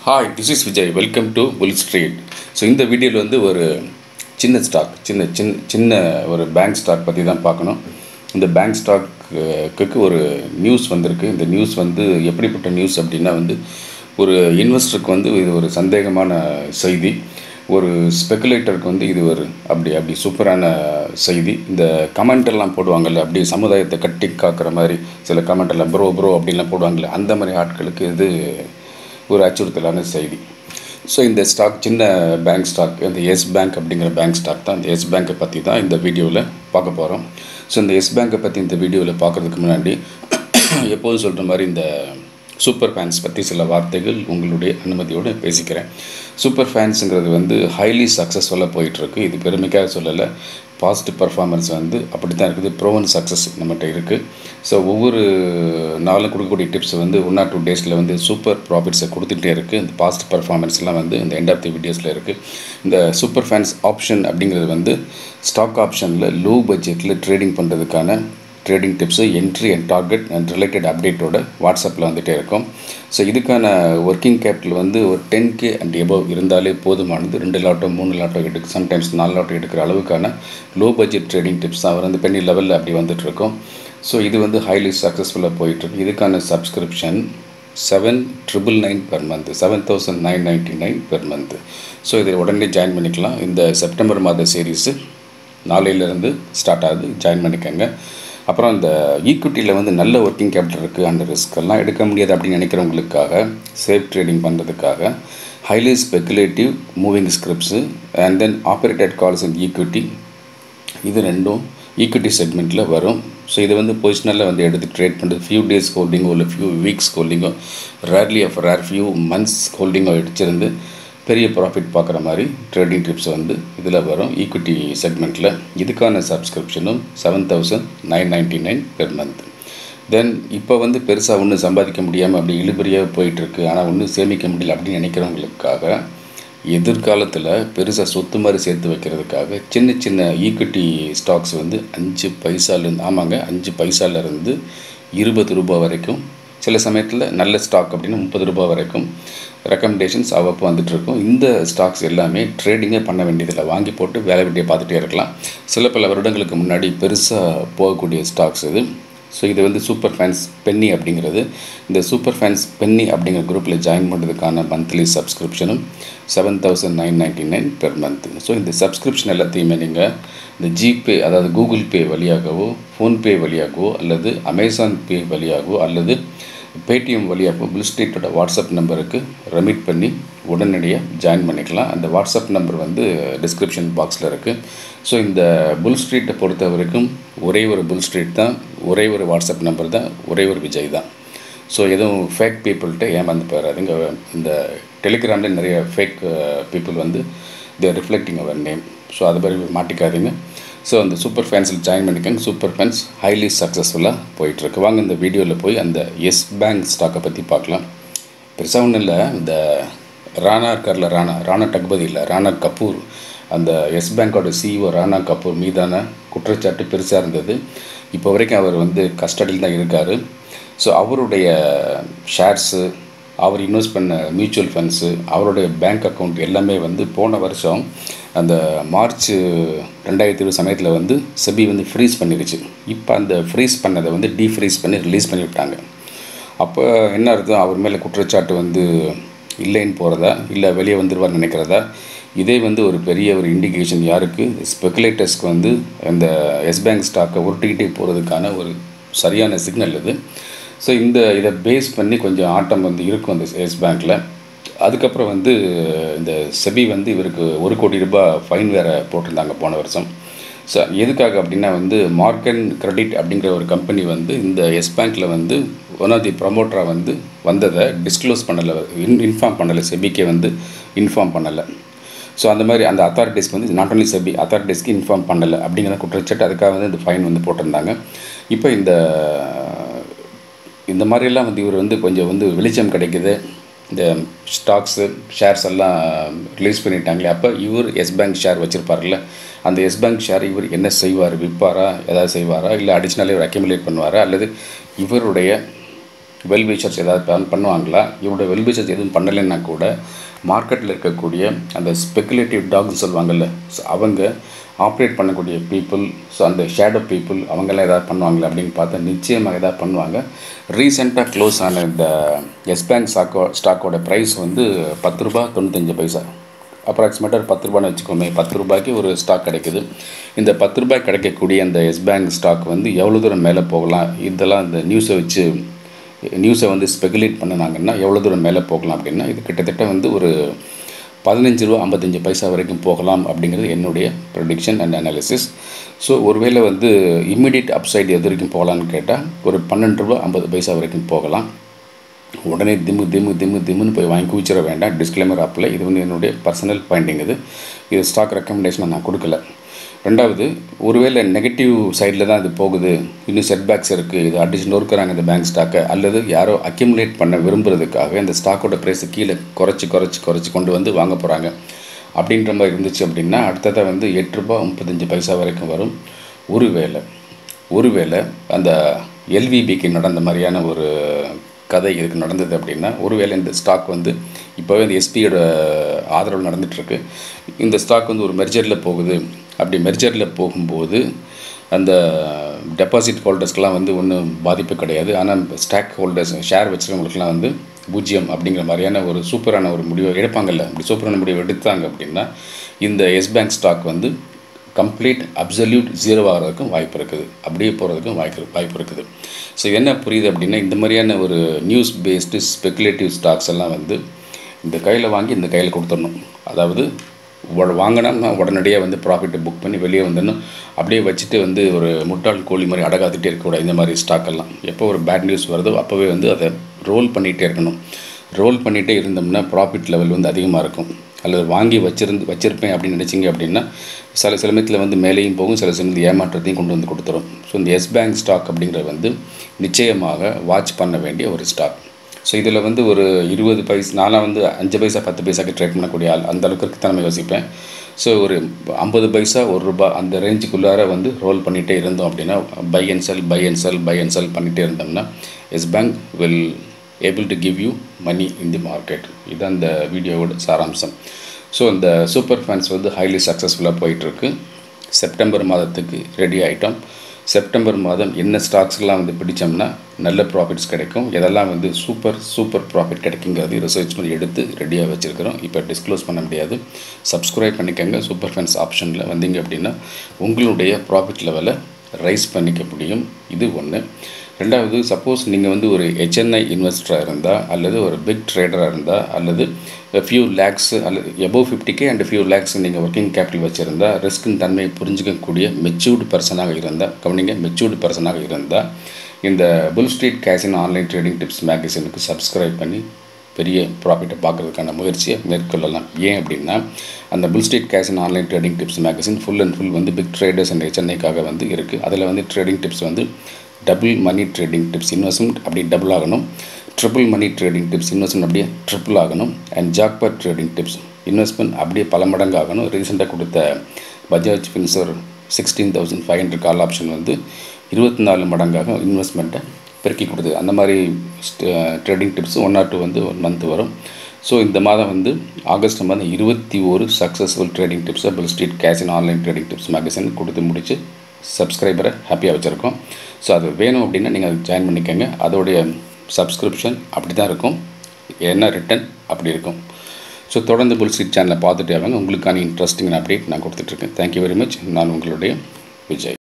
hi this is Vijay welcome to bull street so இந்த வீடியோவில் வந்து ஒரு சின்ன ஸ்டாக் சின்ன சின்ன சின்ன ஒரு பேங்க் ஸ்டாக் பற்றி தான் பார்க்கணும் இந்த பேங்க் ஸ்டாக்கு ஒரு நியூஸ் வந்திருக்கு இந்த நியூஸ் வந்து எப்படிப்பட்ட நியூஸ் அப்படின்னா வந்து ஒரு இன்வெஸ்டருக்கு வந்து இது ஒரு சந்தேகமான செய்தி ஒரு ஸ்பெகுலேட்டருக்கு வந்து இது ஒரு அப்படி அப்படி சூப்பரான செய்தி இந்த கமெண்ட் எல்லாம் போடுவாங்கல்ல அப்படி சமுதாயத்தை கட்டி காக்கிற மாதிரி சில கமெண்ட் எல்லாம் ப்ரோ ப்ரோ அப்படின்லாம் போடுவாங்கல்ல அந்த மாதிரி ஆட்களுக்கு இது ஒரு அச்சுறுத்தலான செய்தி ஸோ இந்த ஸ்டாக் சின்ன பேங்க் ஸ்டாக் இந்த எஸ் பேங்க் அப்படிங்கிற பேங்க் ஸ்டாக் தான் இந்த எஸ் பேங்க்கை பற்றி தான் இந்த வீடியோவில் பார்க்க போகிறோம் ஸோ இந்த எஸ் பேங்க்கை பற்றி இந்த வீடியோவில் பார்க்குறதுக்கு முன்னாடி எப்போதும் சொல்கிற மாதிரி இந்த சூப்பர் ஃபேன்ஸ் பற்றி சில வார்த்தைகள் உங்களுடைய அனுமதியோடு பேசிக்கிறேன் சூப்பர் ஃபேன்ஸுங்கிறது வந்து ஹைலி சக்ஸஸ்ஃபுல்லாக போயிட்டுருக்கு இது பெருமைக்காக சொல்லலை பாஸ்ட் பர்ஃபார்மன்ஸ் வந்து அப்படி தான் இருக்குது ப்ரோவன் சக்ஸஸ் நம்மகிட்ட இருக்குது ஸோ ஒவ்வொரு நாளும் கொடுக்கக்கூடிய டிப்ஸ் வந்து ஒன் ஆர் டூ டேஸில் வந்து சூப்பர் ப்ராஃபிட்ஸை கொடுத்துட்டே இருக்குது இந்த பாஸ்ட் பர்ஃபார்மன்ஸ்லாம் வந்து இந்த எண்ட் ஆஃப் தி வீடியோஸில் இருக்குது இந்த சூப்பர் ஃபேன்ஸ் ஆப்ஷன் அப்படிங்கிறது வந்து ஸ்டாக் ஆப்ஷனில் லோ பட்ஜெட்டில் ட்ரேடிங் பண்ணுறதுக்கான trading tips entry and target and related அப்டேட்டோட வாட்ஸ்அப்பில் வந்துகிட்டே இருக்கும் ஸோ இதுக்கான ஒர்க்கிங் கேபிட்டல் வந்து ஒரு டென் கே அண்ட் எபவ் இருந்தாலே போதுமானது ரெண்டு லாட்டோ மூணு லாட்டோ எடுக்க சம்டைம்ஸ் நாலு லாட்டோ எடுக்கிற அளவுக்கான லோ பட்ஜெட் ட்ரேடிங் டிப்ஸ் தான் வந்து பென்னி லெவலில் அப்படி வந்துட்டுருக்கோம் ஸோ இது வந்து ஹைலி சக்ஸஸ்ஃபுல்லாக போயிட்டுருக்கு இதுக்கான subscription seven triple nine per month seven thousand nine ninety nine per month so இதை உடனே ஜாயின் பண்ணிக்கலாம் இந்த செப்டம்பர் மாத சீரீஸு நாளையிலேருந்து ஸ்டார்ட் ஆகுது ஜாயின் பண்ணிக்கோங்க அப்புறம் இந்த ஈக்விட்டியில் வந்து நல்ல ஒர்க்கிங் கேபிட்டல் இருக்குது அந்த ரிஸ்க் எல்லாம் எடுக்க முடியாது அப்படின்னு நினைக்கிறவங்களுக்காக சேஃப் ட்ரேடிங் பண்ணுறதுக்காக highly speculative moving scripts and then operated calls and equity இது ரெண்டும் ஈக்விட்டி செக்மெண்ட்டில் வரும் ஸோ இதை வந்து பொசிஷனில் வந்து எடுத்து ட்ரேட் பண்ணுறது ஃபியூ டேஸ் ஹோல்டிங்கோ இல்லை ஃபியூ வீக்ஸ் ஹோல்டிங்கோ rarely of rare few months ஹோல்டிங்கோ அடிச்சிருந்து பெரிய ப்ராஃபிட் பார்க்குற மாதிரி ட்ரேடிங் டிப்ஸ் வந்து இதில் வரும் ஈக்விட்டி செக்மெண்ட்டில் இதுக்கான சப்ஸ்கிரிப்ஷனும் seven thousand nine ninety nine per month then இப்போ வந்து பெருசாக ஒன்றும் சம்பாதிக்க முடியாமல் அப்படி இழுபறியாக போயிட்டுருக்கு ஆனால் ஒன்றும் சேமிக்க முடியல அப்படின்னு நினைக்கிறவங்களுக்காக எதிர்காலத்தில் பெருசாக சொத்து மாதிரி சேர்த்து வைக்கிறதுக்காக சின்ன சின்ன ஈக்விட்டி ஸ்டாக்ஸ் வந்து அஞ்சு பைசாலேருந்து ஆமாங்க அஞ்சு பைசாலேருந்து இருபது ரூபாய் வரைக்கும் சில சமயத்தில் நல்ல ஸ்டாக் அப்படின்னா முப்பது ரூபாய் வரைக்கும் ரெக்கமெண்டேஷன்ஸ் அவ்வப்போ வந்துட்டுருக்கும் இந்த ஸ்டாக்ஸ் எல்லாமே ட்ரேடிங்கே பண்ண வேண்டியதில்லை வாங்கி போட்டு வேலை வெட்டியை பார்த்துட்டே இருக்கலாம் சில பல வருடங்களுக்கு முன்னாடி பெருசாக போகக்கூடிய ஸ்டாக்ஸ் இது ஸோ இது வந்து சூப்பர் ஃபேன்ஸ் பென்னி அப்படிங்கிறது இந்த சூப்பர் ஃபேன்ஸ் பென்னி அப்படிங்கிற குரூப்பில் ஜாயின் பண்ணுறதுக்கான மந்த்லி சப்ஸ்கிரிப்ஷனும் seven thousand nine ninety nine per month so இந்த சப்ஸ்கிரிப்ஷன் எல்லாத்தையுமே நீங்கள் இந்த ஜிபே அதாவது கூகுள் பே வழியாகவோ ஃபோன்பே வழியாகவோ அல்லது அமேசான் பே வழியாகவோ அல்லது பேடிஎம் வழியாக புல் ஸ்ட்ரீட்டோட வாட்ஸ்அப் நம்பருக்கு ரெமிட் பண்ணி உடனடியாக ஜாயின் பண்ணிக்கலாம் அந்த வாட்ஸ்அப் நம்பர் வந்து டிஸ்கிரிப்ஷன் பாக்ஸில் இருக்குது ஸோ இந்த புல் ஸ்ட்ரீட்டை பொறுத்த வரைக்கும் ஒரே ஒரு புல் ஸ்ட்ரீட் தான் ஒரே ஒரு வாட்ஸ்அப் நம்பர் தான் ஒரே ஒரு விஜய் தான் ஸோ எதுவும் ஃபேக் பீப்புள்கிட்ட ஏமாந்து போயிடாதுங்க இந்த டெலிகிராமில் நிறைய ஃபேக் பீப்புள் வந்து தேர் ரிஃப்ளெக்டிங் அவர் நேம் ஸோ அது மாதிரி மாட்டிக்காதீங்க ஸோ அந்த சூப்பர் ஃபேன்ஸில் ஜாயின் பண்ணிக்கோங்க சூப்பர் ஃபேன்ஸ் ஹைலி சக்ஸஸ்ஃபுல்லாக போயிட்டுருக்கு வாங்க இந்த வீடியோவில் போய் அந்த எஸ் பேங்க் ஸ்டாக்கை பற்றி பார்க்கலாம் பெருசாக ஒன்றும் இல்லை இந்த ராணா இருக்கார்ல ராணா ராணா டக்பதி இல்லை ராணா கபூர் அந்த எஸ் பேங்கோட சிஇஓ ராணா கபூர் மீதான குற்றச்சாட்டு பெருசாக இருந்தது இப்போ வரைக்கும் அவர் வந்து கஸ்டடியில் தான் இருக்கார் ஸோ அவருடைய ஷேர்ஸு அவர் இன்வெஸ்ட் பண்ண மியூச்சுவல் ஃபண்ட்ஸு அவருடைய பேங்க் அக்கௌண்ட் எல்லாமே வந்து போன வருஷம் அந்த மார்ச் ரெண்டாயிரத்தி இருபது சமயத்தில் வந்து செபி வந்து ஃப்ரீஸ் பண்ணிருச்சு இப்போ அந்த ஃப்ரீஸ் பண்ணதை வந்து டீஃப்ரீஸ் பண்ணி ரிலீஸ் பண்ணி விட்டாங்க அப்போ என்ன அர்த்தம் அவர் மேலே குற்றச்சாட்டு வந்து இல்லைன்னு போகிறதா இல்லை வெளியே வந்துடுவார்னு நினைக்கிறதா இதே வந்து ஒரு பெரிய ஒரு இண்டிகேஷன் யாருக்கு ஸ்பெகுலேட்டர்ஸ்க்கு வந்து அந்த எஸ் பேங்க் ஸ்டாக்கை உருட்டிக்கிட்டே போகிறதுக்கான ஒரு சரியான சிக்னல் இது ஸோ இந்த இதை பேஸ் பண்ணி கொஞ்சம் ஆட்டம் வந்து இருக்கும் அந்த எஸ் பேங்க்கில் அதுக்கப்புறம் வந்து இந்த செபி வந்து இவருக்கு ஒரு கோடி ரூபாய் ஃபைன் வேறு போட்டிருந்தாங்க போன வருஷம் ஸோ எதுக்காக அப்படின்னா வந்து மார்க்கன் கிரெடிட் அப்படிங்கிற ஒரு கம்பெனி வந்து இந்த எஸ் பேங்க்கில் வந்து ஒன் ஆஃப் தி ப்ரமோட்டராக வந்து வந்ததை டிஸ்க்ளோஸ் பண்ணலை இன் இன்ஃபார்ம் பண்ணலை செபிக்கே வந்து இன்ஃபார்ம் பண்ணலை ஸோ அந்த மாதிரி அந்த அத்தாரிட்டிஸ்க்கு வந்து நாட் ஒன்லி செபி அத்தாரிட்டிஸ்க்கு இன்ஃபார்ம் பண்ணலை அப்படிங்கிற குற்றச்சாட்டு அதுக்காக வந்து இந்த ஃபைன் வந்து போட்டிருந்தாங்க இப்போ இந்த இந்த மாதிரியெல்லாம் வந்து இவர் வந்து கொஞ்சம் வந்து வெளிச்சம் கிடைக்குது இந்த ஸ்டாக்ஸு ஷேர்ஸ் எல்லாம் ரிலீஸ் பண்ணிட்டாங்களே அப்போ இவர் எஸ் பேங்க் ஷேர் வச்சுருப்பார்ல அந்த எஸ் பேங்க் ஷேர் இவர் என்ன செய்வார் விற்பாரா ஏதாவது செய்வாரா இல்லை அடிஷ்னலாக இவர் அக்யூமுலேட் பண்ணுவாரா அல்லது இவருடைய வெல் விஷர்ஸ் ஏதாவது பண்- பண்ணுவாங்களா இவரோட வெல் விஷர்ஸ் எதுவும் பண்ணலைன்னா கூட மார்க்கெட்டில் இருக்கக்கூடிய அந்த ஸ்பெகுலேட்டிவ் டாக்னு சொல்லுவாங்கல்ல ஸோ அவங்க ஆப்ரேட் பண்ணக்கூடிய பீப்புள் ஸோ அந்த ஷேடோ பீப்புள் அவங்கெல்லாம் ஏதாவது பண்ணுவாங்களா அப்படின்னு பார்த்தா நிச்சயமாக ஏதாவது பண்ணுவாங்க ரீசெண்டாக க்ளோஸ் ஆன இந்த எஸ் பேங்க் ஸ்டாக்கோ ஸ்டாக்கோட ப்ரைஸ் வந்து பத்து ரூபா தொண்ணூத்தஞ்சு பைசா அப்ராக்சிமேட்டாக ஒரு பத்து ரூபான்னு வச்சுக்கோமே பத்து ரூபாய்க்கு ஒரு ஸ்டாக் கிடைக்குது இந்த பத்து ரூபாய் கிடைக்கக்கூடிய அந்த எஸ் பேங்க் ஸ்டாக் வந்து எவ்வளோ தூரம் மேலே போகலாம் இதெல்லாம் இந்த நியூஸை வச்சு நியூஸை வந்து ஸ்பெகுலேட் பண்ணினாங்கன்னா எவ்வளோ தூரம் மேலே போகலாம் அப்படின்னா இது கிட்டத்தட்ட வந்து ஒரு பதினஞ்சு ரூபா ஐம்பத்தஞ்சு பைசா வரைக்கும் போகலாம் அப்படிங்கிறது என்னுடைய ப்ரொடிக்ஷன் அண்ட் அனாலிசிஸ் ஸோ ஒருவேளை வந்து இம்மிடியட் அப்சைடு எது வரைக்கும் போகலான்னு கேட்டால் ஒரு பன்னெண்டு ரூபா ஐம்பது பைசா வரைக்கும் போகலாம் உடனே திம்மு திம்மு திம்மு திம்முன்னு போய் வாங்கி குவிச்சிட வேண்டாம் டிஸ்க்ளைமர் ஆப்பில் இது வந்து என்னுடைய பர்சனல் பாயிண்டிங் இது இது ஸ்டாக் ரெக்கமெண்டேஷன் நான் கொடுக்கல ரெண்டாவது ஒருவேளை நெகட்டிவ் சைடில் தான் இது போகுது இன்னும் செட்பேக்ஸ் இருக்குது இது அடிச்சு நொறுக்கிறாங்க இந்த பேங்க் ஸ்டாக்கை அல்லது யாரோ அக்யூமுலேட் பண்ண விரும்புறதுக்காக இந்த ஸ்டாக்கோட ப்ரைஸை கீழே குறைச்சி குறைச்சி குறைச்சி கொண்டு வந்து வாங்க போகிறாங்க அப்படின்ற மாதிரி இருந்துச்சு அப்படின்னா அடுத்ததாக வந்து எட்டு ரூபாய் முப்பத்தஞ்சு பைசா வரைக்கும் வரும் ஒருவேளை ஒருவேளை அந்த எல்விபிக்கு நடந்த மாதிரியான ஒரு கதை இதுக்கு நடந்தது அப்படின்னா ஒருவேளை இந்த ஸ்டாக் வந்து இப்போவே இந்த எஸ்பியோட ஆதரவு நடந்துகிட்ருக்கு இந்த ஸ்டாக் வந்து ஒரு மெர்ஜரில் போகுது அப்படி மெர்ஜரில் போகும்போது அந்த டெபாசிட் ஹோல்டர்ஸ்க்கெலாம் வந்து ஒன்றும் பாதிப்பு கிடையாது ஆனால் ஸ்டாக் ஹோல்டர்ஸ் ஷேர் வச்சுருவங்களுக்குலாம் வந்து பூஜ்ஜியம் அப்படிங்கிற மாதிரியான ஒரு சூப்பரான ஒரு முடிவை எடுப்பாங்கல்ல அப்படி சூப்பரான முடிவு எடுத்தாங்க அப்படின்னா இந்த எஸ் பேங்க் ஸ்டாக் வந்து கம்ப்ளீட் அப்சல்யூட் ஜீரோ ஆகிறதுக்கும் வாய்ப்பு இருக்குது அப்படியே போகிறதுக்கும் வாய்ப்பு வாய்ப்பு இருக்குது ஸோ என்ன புரியுது அப்படின்னா இந்த மாதிரியான ஒரு நியூஸ் பேஸ்டு ஸ்பெகுலேட்டிவ் ஸ்டாக்ஸ் எல்லாம் வந்து இந்த கையில் வாங்கி இந்த கையில் கொடுத்துடணும் அதாவது உட- வாங்கினா உடனடியாக வந்து ப்ராஃபிட்டை புக் பண்ணி வெளியே வந்துடணும் அப்படியே வச்சுட்டு வந்து ஒரு முட்டாள் கோழி மாதிரி அடகாத்துட்டே இருக்கக்கூடாது இந்த மாதிரி ஸ்டாக் எல்லாம் எப்போ ஒரு பேட் நியூஸ் வருதோ அப்போவே வந்து அதை ரோல் பண்ணிகிட்டே இருக்கணும் ரோல் பண்ணிகிட்டே இருந்தோம்னா ப்ராஃபிட் லெவல் வந்து அதிகமாக இருக்கும் அல்லது வாங்கி வச்சிருந்து வச்சிருப்பேன் அப்படின்னு நினச்சிங்க அப்படின்னா சில சமயத்தில் வந்து மேலேயும் போகும் சில சமயத்தில் ஏமாற்றத்தையும் கொண்டு வந்து கொடுத்துரும் ஸோ இந்த எஸ் பேங்க் ஸ்டாக் அப்படிங்கிறது வந்து நிச்சயமாக வாட்ச் பண்ண வேண்டிய ஒரு ஸ்டாக் ஸோ இதில் வந்து ஒரு இருபது பைசா நான்லாம் வந்து அஞ்சு பைசா பத்து பைசாக்கு ட்ரேட் பண்ணக்கூடிய ஆள் அந்த அளவுக்கு தான் நம்ம யோசிப்பேன் ஸோ ஒரு ஐம்பது பைசா ஒரு ரூபாய் அந்த ரேஞ்சுக்குள்ளார வந்து ரோல் பண்ணிகிட்டே இருந்தோம் அப்படின்னா buy and sell buy and sell buy and sell பண்ணிகிட்டே இருந்தோம்னா yes bank will able to give you money in the market இதுதான் இந்த வீடியோவோட சாராம்சம் ஸோ இந்த சூப்பர் ஃபேன்ஸ் வந்து ஹைலி சக்ஸஸ்ஃபுல்லாக போயிட்டுருக்கு செப்டம்பர் மாதத்துக்கு ரெடி ஆகிட்டோம் செப்டம்பர் மாதம் என்ன ஸ்டாக்ஸ்லாம் வந்து பிடிச்சோம்னா நல்ல ப்ராஃபிட்ஸ் கிடைக்கும் எதெல்லாம் வந்து சூப்பர் சூப்பர் ப்ராஃபிட் கிடைக்குங்கிறது ரிசர்ச் பண்ணி எடுத்து ரெடியாக வச்சுருக்கிறோம் இப்போ டிஸ்க்ளோஸ் பண்ண முடியாது சப்ஸ்கிரைப் பண்ணிக்கோங்க சூப்பர் ஃபேன்ஸ் ஆப்ஷனில் வந்தீங்க அப்படின்னா உங்களுடைய ப்ராஃபிட் லெவலை ரைஸ் பண்ணிக்க முடியும் இது ஒன்று ரெண்டாவது சப்போஸ் நீங்கள் வந்து ஒரு ஹெச்என்ஐ இன்வெஸ்டராக இருந்தால் அல்லது ஒரு பிக் ட்ரேடராக இருந்தால் அல்லது ஃபியூ லேக்ஸ் அல்லது எபோவ் ஃபிஃப்டிக்கே அண்ட் ஃபியூ லேக்ஸ் நீங்கள் ஒர்க்கிங் கேபிட்டல் வச்சுருந்தா ரிஸ்கின் தன்மையை புரிஞ்சிக்கக்கூடிய மெச்சூர்டு பர்சனாக இருந்தால் கவனிங்க மெச்சூர்டு பர்சனாக இருந்தால் இந்த புல் ஸ்ட்ரீட் கேசின் ஆன்லைன் ட்ரேடிங் டிப்ஸ் மேகசினுக்கு சப்ஸ்கிரைப் பண்ணி பெரிய ப்ராஃபிட்டை பார்க்கறதுக்கான முயற்சியை மேற்கொள்ளலாம் ஏன் அப்படின்னா அந்த புல் ஸ்ட்ரீட் கேஷன் online trading tips magazine full and full வந்து பிக் ட்ரேடர்ஸ் அண்ட் சென்னைக்காக வந்து இருக்குது அதில் வந்து ட்ரேடிங் டிப்ஸ் வந்து double money trading tips investment அப்படி டபுள் ஆகணும் triple money trading tips investment அப்படியே ட்ரிபிள் ஆகணும் and jackpot trading tips investment அப்படியே பல மடங்கு ஆகணும் ரீசெண்டாக கொடுத்த Bajaj Finserv sixteen thousand five hundred call option வந்து இருபத்தி நாலு மடங்காக இன்வெஸ்ட்மெண்ட்டை பெருக்கி கொடுக்குது அந்த மாதிரி trading tips one or two வந்து ஒன் மந்த் வரும் ஸோ இந்த மாதம் வந்து ஆகஸ்ட் மாதம் இருபத்தி ஒரு சக்ஸஸ்ஃபுல் ட்ரேடிங் டிப்ஸை பில் ஸ்ட்ரீட் கேஷின் ஆன்லைன் ட்ரேடிங் டிப்ஸ் மேகசின் கொடுத்து முடிச்சு சப்ஸ்கிரைபரை ஹாப்பியாக வச்சுருக்கோம் ஸோ அது வேணும் அப்படின்னா நீங்கள் அது ஜாயின் பண்ணிக்கோங்க அதோடைய சப்ஸ்கிரிப்ஷன் அப்படி தான் இருக்கும் என்ன ரிட்டன் அப்படி இருக்கும் ஸோ தொடர்ந்து புல் ஸ்ட்ரீட் சேனலை பார்த்துட்டே வாங்க உங்களுக்கான இன்ட்ரெஸ்டிங் அப்டேட் நான் கொடுத்துட்ருக்கேன் தேங்க்யூ வெரி மச் நான் உங்களுடைய விஜய்